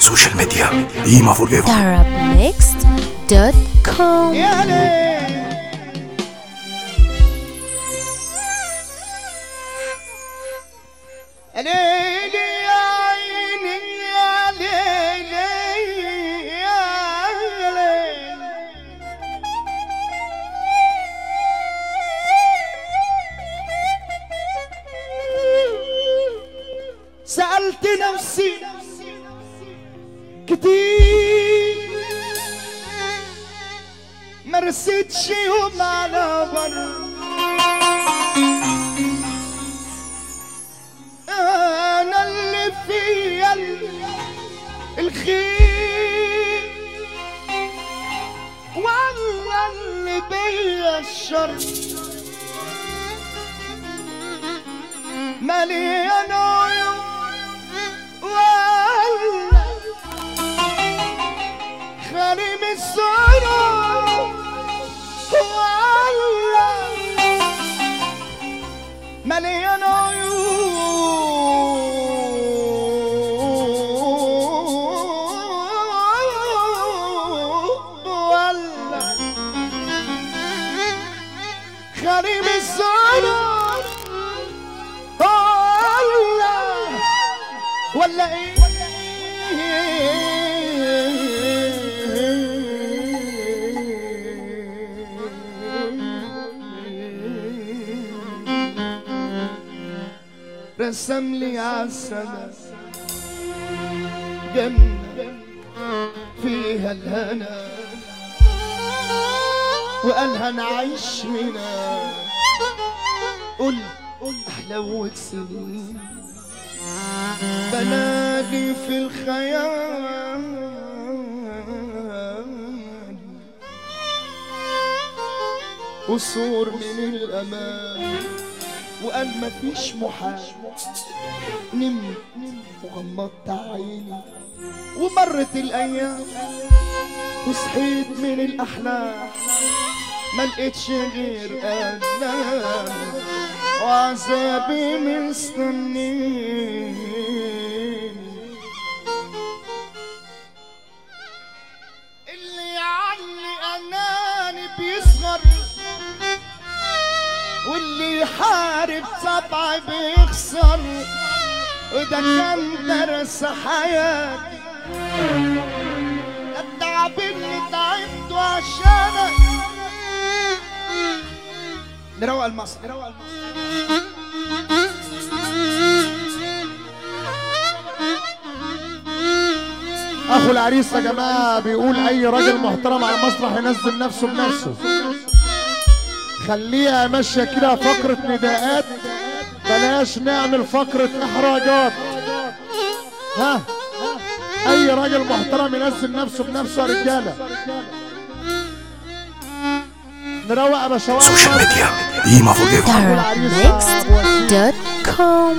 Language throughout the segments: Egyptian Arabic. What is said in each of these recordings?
سوشيال ميديا ديما فور ايفر arabmixed.com يا ليل يا ليل يا عيني يا ليل يا ليل سألت نفسي كتير ما رسيتش يوم على بر انا اللي فيا ال- الخير والله اللي بيا الشر مليان عيون والله غريم السرور والله مليان عيون والله غريم السرور والله ولا ايه رسم لي عالسما جنة فيها الهنا وقالها نعيش هنا قل قل أحلى سنين بنادي في الخيال وصور من الأمان وقال مفيش محال نمت وغمضت عيني ومرت الأيام وصحيت من الأحلام ما لقيتش غير أنام وعذابي مستنيني اللي يعلي أناني بيصغر واللي يحارب طبعي بيخسر وده كان درس حياتي التعب اللي تعبته عشانك نروق المصر نروق المصر اخو العريس يا جماعه بيقول اي راجل محترم على المسرح ينزل نفسه بنفسه خليها ماشيه كده فقره نداءات بلاش نعمل فقره احراجات ها اي راجل محترم ينزل نفسه بنفسه يا رجاله نروق يا باشوات سوشيال ميديا ديما فور ايفر arabmixed.com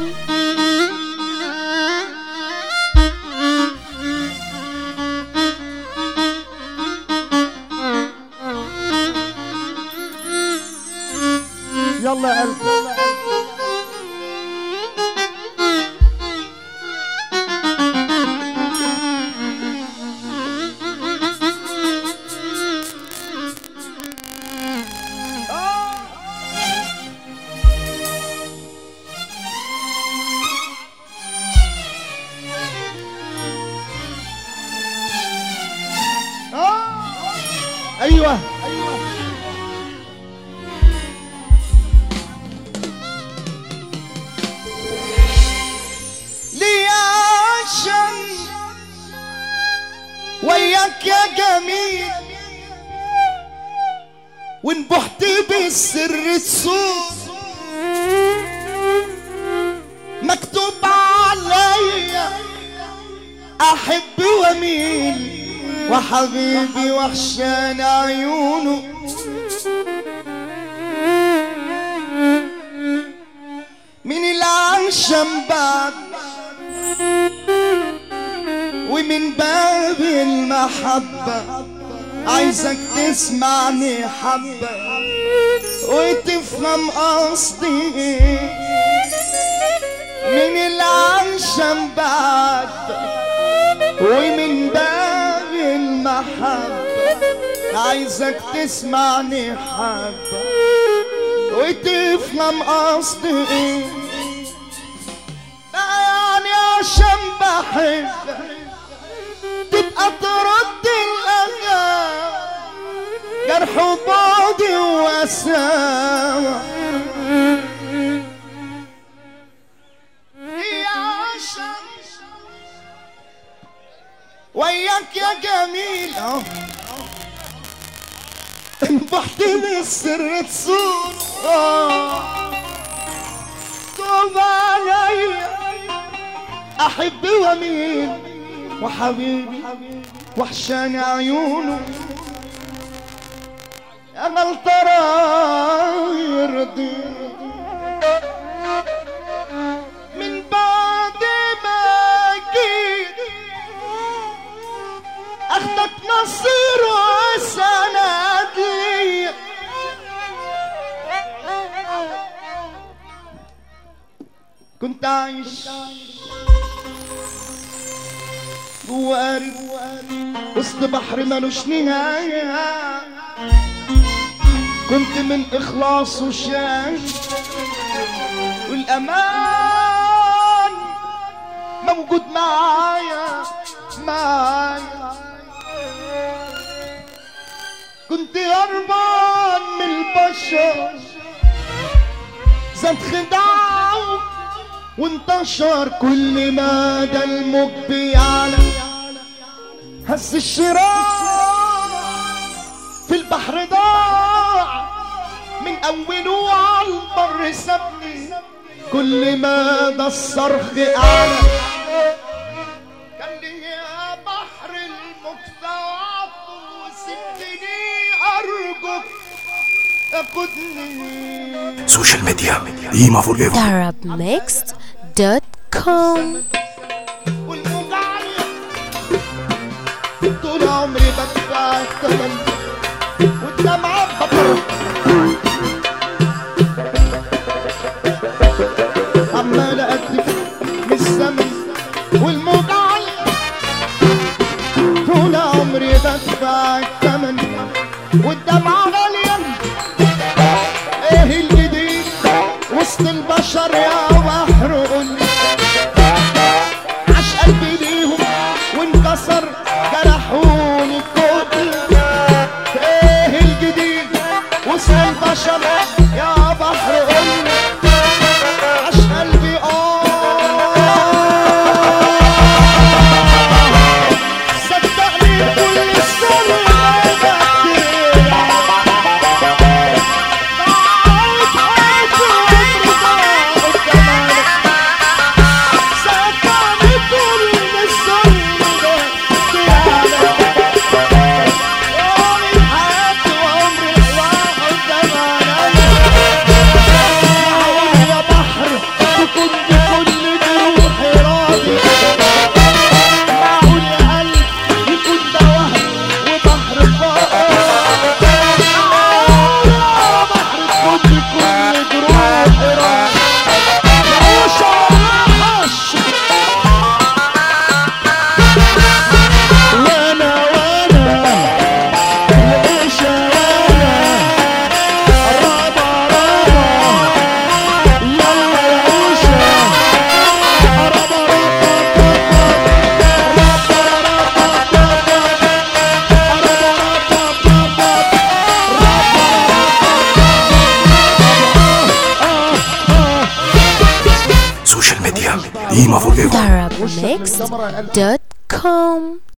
يلا يا قلبي ايوه ليه عشان وياك يا جميل ونبحت بالسر تصوم مكتوب عليا احب واميل وحبيبي وحشان عيونه من العشم بعد ومن باب المحبة عايزك تسمعني حبة وتفهم قصدي ايه من العشم بعد ومن عايزك تسمعني حبة وتفهم قصدي ايه ده يعني عشان بحبك تبقى ترد الأذى جرح وبعدي وساوى يا عشان وياك يا جميل اه انبحت من السر تصور آه. طب عليا احب واميل وحبيبي وحشاني عيونه انا الترى يرضي من بعد ما جيت اخدك نصير وسند لي كنت عايش جوا قارب وسط بحر ملوش نهاية كنت من إخلاص وشان والأمان موجود معايا معايا كنت هربان من البشر زاد خداع وانتشر كل ما ده الموج بيعلى هز الشراع في البحر ضاع من اوله على البر سابني كل ما ده الصرخ اعلى كان لي يا بحر المكتوب وسبتني ارجوك خدني Social media. Ima Forgevo. arabmixed.com والموجعية طول عمري بدفع الثمن والدمعة بطر عمال أقدف من الزمن والموجعية طول عمري بدفع الثمن والدمعة غالية ايه الجديد وسط البشر يا بحر قولي عش قلبي ليهم وانكسر جرحوني كل ايه الجديد وسط البشر يا بحر قولي عش قلبي اه صدقني كل السنة كتير وانا وانا وإيش وانا رابا رابا يلا يا عوشة رابا رابا Social media. Ima Forgevo. arabmixed.com